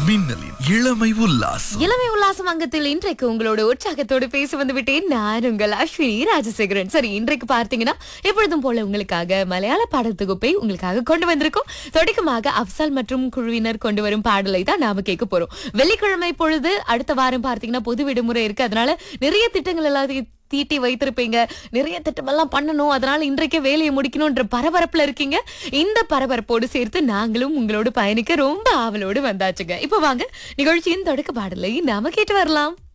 மின்னலின் இளமை உல்லாசம் இளமை உல்லாசம் அங்கத்தில் இன்றைக்கு உங்களோட உற்சாகத்தோடு பேச வந்து விட்டேன் நான் உங்கள் அஸ்வினி ராஜசேகரன் சரி இன்றைக்கு பார்த்தீங்கன்னா எப்பொழுதும் போல உங்களுக்காக மலையாள பாடல் தொகுப்பை உங்களுக்காக கொண்டு வந்திருக்கோம் தொடக்கமாக அப்சால் மற்றும் குழுவினர் கொண்டு வரும் பாடலை தான் நாம கேட்க போறோம் வெள்ளிக்கிழமை பொழுது அடுத்த வாரம் பார்த்தீங்கன்னா பொது விடுமுறை இருக்கு அதனால நிறைய திட்டங்கள் எல்லாத்தையும் தீட்டி வைத்திருப்பீங்க நிறைய திட்டமெல்லாம் பண்ணணும் அதனால இன்றைக்கே வேலையை முடிக்கணும்ன்ற பரபரப்புல இருக்கீங்க இந்த பரபரப்போடு சேர்த்து நாங்களும் உங்களோடு பயணிக்க ரொம்ப ஆவலோடு வந்தாச்சுங்க இப்போ வாங்க நிகழ்ச்சியின் தொடக்க பாடலை நாம கேட்டு வரலாம்